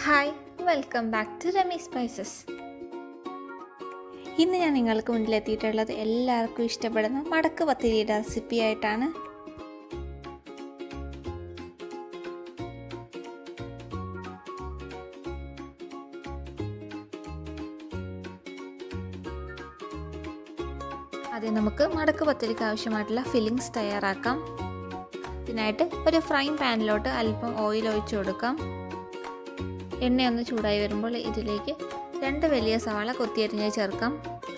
hi welcome back to Rami spices ഇന്ന് ഞാൻ നിങ്ങൾക്ക് മുന്നിലെത്തിയിട്ടുള്ളത് എല്ലാവർക്കും ഇഷ്ടപ്പെടുന്ന മടക്ക് പത്തിരിയുടെ റെസിപ്പി ആയിട്ടാണ് ആദ്യം നമുക്ക് മടക്ക് പത്തിരിക്ക് ആവശ്യമായിട്ടുള്ള ഫില്ലിങ്സ് തയ്യാറാക്കാം ഇതിനായിട്ട് ഒരു ഫ്രൈങ് പാനിലോട്ട് അല്പം ഓയിൽ ഒഴിച്ചു കൊടുക്കാം എണ്ണയൊന്ന് ചൂടായി വരുമ്പോൾ ഇതിലേക്ക് രണ്ട് വലിയ സവാള കൊത്തിയരിഞ്ഞ് ചേർക്കാം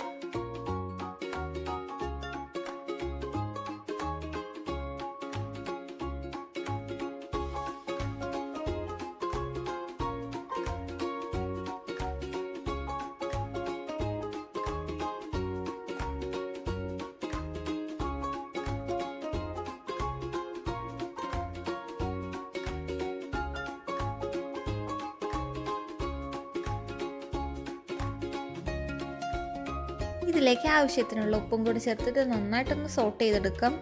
ഇതിലേക്ക് ആവശ്യത്തിനുള്ള ഉപ്പും കൂടി ചേർത്തിട്ട് നന്നായിട്ടൊന്ന് സോട്ട് ചെയ്തെടുക്കാം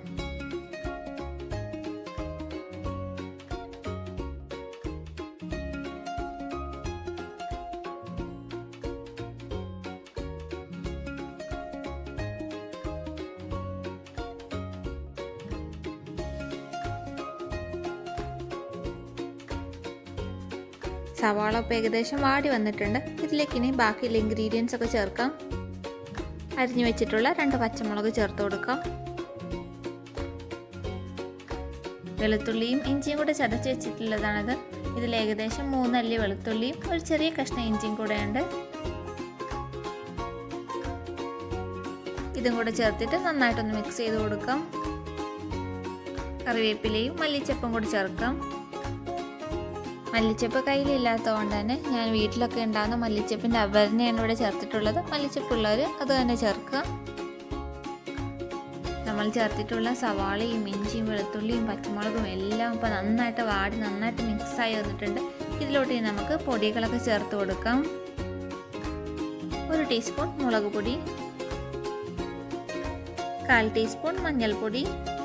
സവാള ഇപ്പോൾ ഏകദേശം വാടി വന്നിട്ടുണ്ട് ഇതിലേക്ക് ഇനി ബാക്കിയുള്ള ഇൻഗ്രീഡിയൻസ് ഒക്കെ ചേർക്കാം അരിഞ്ഞു വെച്ചിട്ടുള്ള രണ്ട് പച്ചമുളക് ചേർത്ത് കൊടുക്കാം വെളുത്തുള്ളിയും ഇഞ്ചിയും കൂടെ ചതച്ച് വെച്ചിട്ടുള്ളതാണിത് ഇതിൽ ഏകദേശം മൂന്നല്ലി വെളുത്തുള്ളിയും ഒരു ചെറിയ കഷ്ണം ഇഞ്ചിയും കൂടെ ഉണ്ട് ഇതും കൂടെ ചേർത്തിട്ട് നന്നായിട്ടൊന്ന് മിക്സ് ചെയ്ത് കൊടുക്കാം കറിവേപ്പിലയും മല്ലിച്ചപ്പും കൂടി ചേർക്കാം മല്ലിച്ചപ്പ് കയ്യിലില്ലാത്തതുകൊണ്ട് തന്നെ ഞാൻ വീട്ടിലൊക്കെ ഉണ്ടാകുന്ന മല്ലിച്ചപ്പിൻ്റെ അവരനെയാണ് ഇവിടെ ചേർത്തിട്ടുള്ളത് മല്ലിച്ചപ്പുള്ളവർ അത് തന്നെ ചേർക്കുക നമ്മൾ ചേർത്തിട്ടുള്ള സവാളയും ഇഞ്ചിയും വെളുത്തുള്ളിയും പച്ചമുളകും എല്ലാം ഇപ്പോൾ നന്നായിട്ട് വാടി നന്നായിട്ട് മിക്സായി വന്നിട്ടുണ്ട് ഇതിലോട്ട് നമുക്ക് പൊടികളൊക്കെ ചേർത്ത് കൊടുക്കാം ഒരു ടീസ്പൂൺ മുളക് പൊടി കാൽ ടീസ്പൂൺ മഞ്ഞൾപ്പൊടി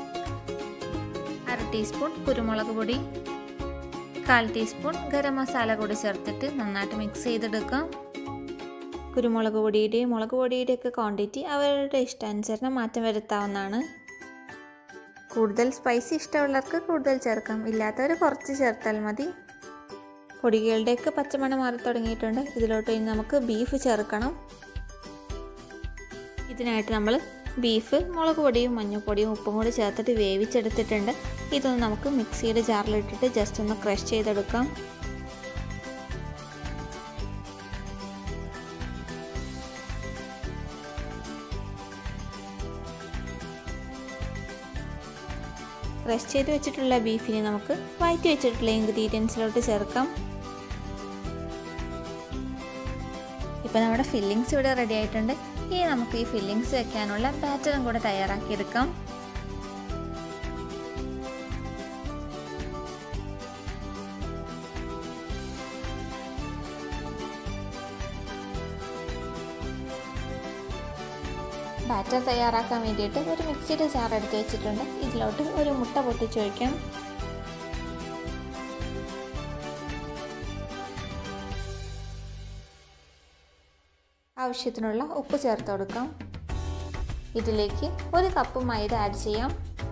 അര ടീസ്പൂൺ കുരുമുളക് പൊടി കാൽ ടീസ്പൂൺ ഗരം മസാല കൂടി ചേർത്തിട്ട് നന്നായിട്ട് മിക്സ് ചെയ്തെടുക്കാം കുരുമുളക് പൊടിയുടെയും മുളക് പൊടിയുടെയൊക്കെ ക്വാണ്ടിറ്റി അവരുടെ ഇഷ്ടാനുസരണം മാറ്റം വരുത്താവുന്നതാണ് കൂടുതൽ സ്പൈസി ഇഷ്ടമുള്ളവർക്ക് കൂടുതൽ ചേർക്കാം ഇല്ലാത്തവർ കുറച്ച് ചേർത്താൽ മതി പൊടികളുടെയൊക്കെ പച്ചമണം മാറി തുടങ്ങിയിട്ടുണ്ട് ഇതിലോട്ട് ഇനി നമുക്ക് ബീഫ് ചേർക്കണം ഇതിനായിട്ട് നമ്മൾ ബീഫ് മുളക് പൊടിയും മഞ്ഞൾപ്പൊടിയും ഉപ്പും കൂടി ചേർത്തിട്ട് വേവിച്ചെടുത്തിട്ടുണ്ട് ഇതൊന്ന് നമുക്ക് മിക്സിയുടെ ജാറിലിട്ടിട്ട് ജസ്റ്റ് ഒന്ന് ക്രഷ് ചെയ്തെടുക്കാം ക്രഷ് ചെയ്ത് വെച്ചിട്ടുള്ള ബീഫിനെ നമുക്ക് വയറ്റി വെച്ചിട്ടുള്ള ഇൻഗ്രീഡിയൻസിലോട്ട് ചേർക്കാം ഇപ്പോൾ നമ്മുടെ ഫില്ലിങ്സ് ഇവിടെ റെഡി ആയിട്ടുണ്ട് ഇനി നമുക്ക് ഈ ഫില്ലിങ്സ് വെക്കാനുള്ള ബാറ്ററും കൂടെ തയ്യാറാക്കിയെടുക്കാം ബാറ്റർ തയ്യാറാക്കാൻ വേണ്ടിയിട്ട് ഒരു മിക്സിയുടെ ജാർ എടുത്ത് വെച്ചിട്ടുണ്ട് ഇതിലോട്ട് ഒരു മുട്ട പൊട്ടിച്ച് വയ്ക്കാം ആവശ്യത്തിനുള്ള ഉപ്പ് ചേർത്ത് കൊടുക്കാം ഇതിലേക്ക് ഒരു കപ്പ് മൈദ ആഡ് ചെയ്യാം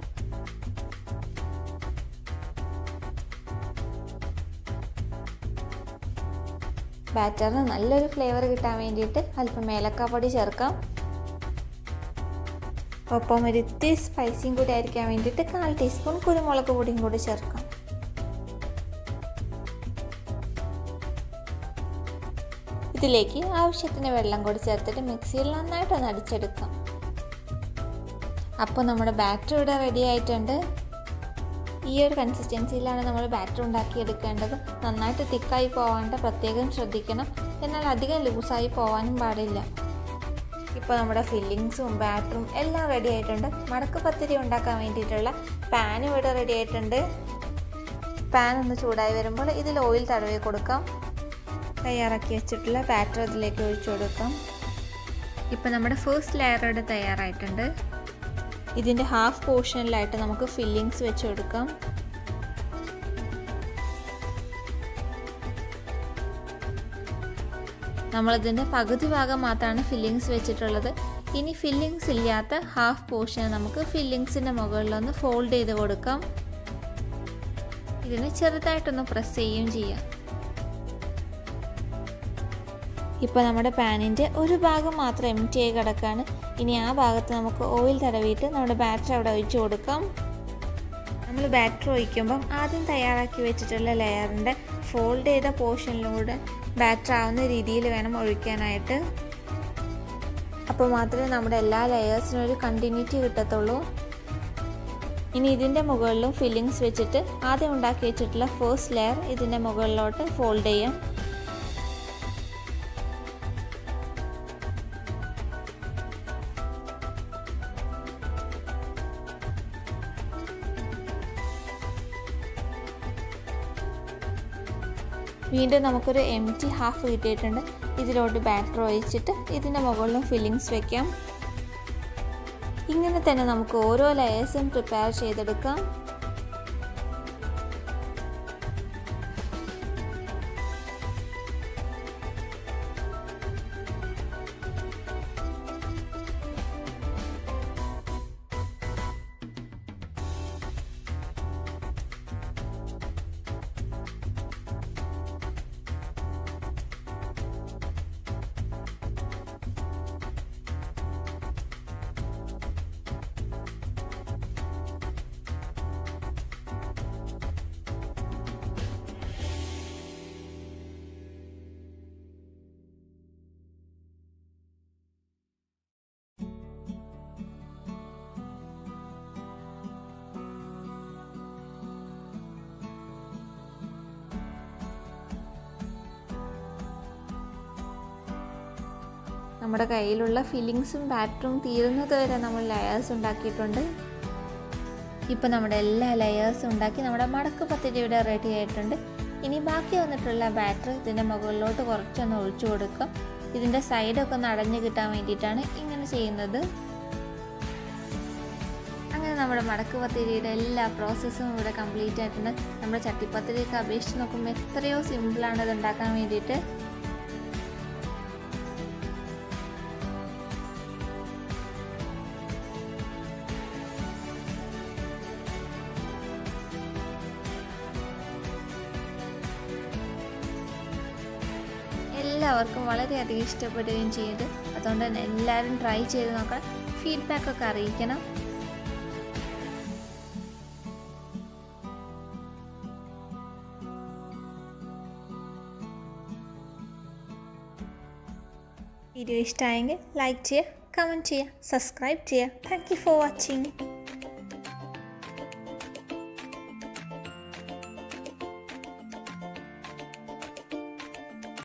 ബാറ്ററിന് നല്ലൊരു ഫ്ലേവർ കിട്ടാൻ വേണ്ടിയിട്ട് അല്പം ഏലക്കാപ്പൊടി ചേർക്കാം ഒപ്പം ഒരു ഇത്തിരി സ്പൈസിയും കൂടി ആയിരിക്കാൻ വേണ്ടിയിട്ട് കാൽ ടീസ്പൂൺ കുരുമുളക് പൊടിയും കൂടി ചേർക്കാം ഇതിലേക്ക് ആവശ്യത്തിന് വെള്ളം കൂടി ചേർത്തിട്ട് മിക്സിയിൽ നന്നായിട്ടൊന്ന് അടിച്ചെടുക്കാം അപ്പോൾ നമ്മുടെ ബാറ്റർ ഇവിടെ റെഡി ആയിട്ടുണ്ട് ഈ ഒരു കൺസിസ്റ്റൻസിയിലാണ് നമ്മൾ ബാറ്റർ ഉണ്ടാക്കിയെടുക്കേണ്ടത് നന്നായിട്ട് തിക്കായി പോവാണ്ട് പ്രത്യേകം ശ്രദ്ധിക്കണം എന്നാൽ അധികം ലൂസായി പോവാനും പാടില്ല ഇപ്പോൾ നമ്മുടെ ഫില്ലിങ്സും ബാറ്ററും എല്ലാം റെഡി ആയിട്ടുണ്ട് മടക്ക് പത്തിരി ഉണ്ടാക്കാൻ വേണ്ടിയിട്ടുള്ള പാനും ഇവിടെ റെഡി ആയിട്ടുണ്ട് പാൻ ഒന്ന് ചൂടായി വരുമ്പോൾ ഇതിൽ ഓയിൽ തടവി കൊടുക്കാം തയ്യാറാക്കി വെച്ചിട്ടുള്ള ബാറ്റർ ഇതിലേക്ക് ഒഴിച്ചു കൊടുക്കാം ഇപ്പോൾ നമ്മുടെ ഫസ്റ്റ് ലെയർ ഇവിടെ തയ്യാറായിട്ടുണ്ട് ഇതിൻ്റെ ഹാഫ് പോർഷനിലായിട്ട് നമുക്ക് ഫില്ലിങ്സ് വെച്ച് കൊടുക്കാം നമ്മളിതിൻ്റെ പകുതി ഭാഗം മാത്രമാണ് ഫില്ലിങ്സ് വെച്ചിട്ടുള്ളത് ഇനി ഫില്ലിങ്സ് ഇല്ലാത്ത ഹാഫ് പോർഷൻ നമുക്ക് ഫില്ലിങ്സിൻ്റെ മുകളിലൊന്ന് ഫോൾഡ് ചെയ്ത് കൊടുക്കാം ഇതിന് ചെറുതായിട്ടൊന്ന് പ്രസ് ചെയ്യുകയും ചെയ്യാം ഇപ്പോൾ നമ്മുടെ പാനിൻ്റെ ഒരു ഭാഗം മാത്രം എം ടി ആയി കിടക്കുകയാണ് ഇനി ആ ഭാഗത്ത് നമുക്ക് ഓയിൽ തടവിയിട്ട് നമ്മുടെ ബാറ്റർ അവിടെ ഒഴിച്ചു കൊടുക്കാം നമ്മൾ ബാറ്റർ ഒഴിക്കുമ്പം ആദ്യം തയ്യാറാക്കി വെച്ചിട്ടുള്ള ലെയറിൻ്റെ ഫോൾഡ് ചെയ്ത പോർഷനിലൂടെ ബാറ്റർ ആവുന്ന രീതിയിൽ വേണം ഒഴിക്കാനായിട്ട് അപ്പോൾ മാത്രമേ നമ്മുടെ എല്ലാ ലെയേഴ്സിനും ഒരു കണ്ടിന്യൂറ്റി കിട്ടത്തുള്ളൂ ഇനി ഇതിൻ്റെ മുകളിലും ഫില്ലിങ്സ് വെച്ചിട്ട് ആദ്യം ഉണ്ടാക്കി വെച്ചിട്ടുള്ള ഫസ്റ്റ് ലെയർ ഇതിൻ്റെ മുകളിലോട്ട് ഫോൾഡ് ചെയ്യാം വീണ്ടും നമുക്കൊരു എം ടി ഹാഫ് കിട്ടിയിട്ടുണ്ട് ഇതിലോട്ട് ബാറ്റർ ഒഴിച്ചിട്ട് ഇതിൻ്റെ മുകളിലും ഫില്ലിങ്സ് വെക്കാം ഇങ്ങനെ തന്നെ നമുക്ക് ഓരോ ലെയേഴ്സും പ്രിപ്പയർ ചെയ്തെടുക്കാം നമ്മുടെ കയ്യിലുള്ള ഫില്ലിങ്സും ബാറ്ററും തീരുന്നത് വരെ നമ്മൾ ലെയേഴ്സ് ഉണ്ടാക്കിയിട്ടുണ്ട് ഇപ്പോൾ നമ്മുടെ എല്ലാ ലെയേഴ്സും ഉണ്ടാക്കി നമ്മുടെ മടക്ക് പത്തിരി ഇവിടെ റെഡി ആയിട്ടുണ്ട് ഇനി ബാക്കി വന്നിട്ടുള്ള ബാറ്റർ ഇതിൻ്റെ മുകളിലോട്ട് കുറച്ചൊന്ന് ഒഴിച്ചു കൊടുക്കാം ഇതിൻ്റെ സൈഡൊക്കെ ഒന്ന് അടഞ്ഞു കിട്ടാൻ വേണ്ടിയിട്ടാണ് ഇങ്ങനെ ചെയ്യുന്നത് അങ്ങനെ നമ്മുടെ മടക്ക് പത്തിരിയുടെ എല്ലാ പ്രോസസ്സും ഇവിടെ കംപ്ലീറ്റ് ആയിട്ടുണ്ട് നമ്മുടെ ചട്ടിപ്പത്തിരിയൊക്കെ അപേക്ഷിച്ച് നോക്കുമ്പോൾ എത്രയോ സിമ്പിളാണ് ഇത് ഉണ്ടാക്കാൻ വേണ്ടിയിട്ട് എല്ലാവർക്കും വളരെയധികം ഇഷ്ടപ്പെടുകയും ചെയ്ത് അതുകൊണ്ട് തന്നെ എല്ലാവരും ട്രൈ ചെയ്ത് നോക്കണം ഫീഡ്ബാക്ക് ഒക്കെ അറിയിക്കണം വീഡിയോ ഇഷ്ടമായെങ്കിൽ ലൈക്ക് ചെയ്യുക കമൻറ്റ് ചെയ്യുക സബ്സ്ക്രൈബ് ചെയ്യുക താങ്ക് യു ഫോർ വാച്ചിങ്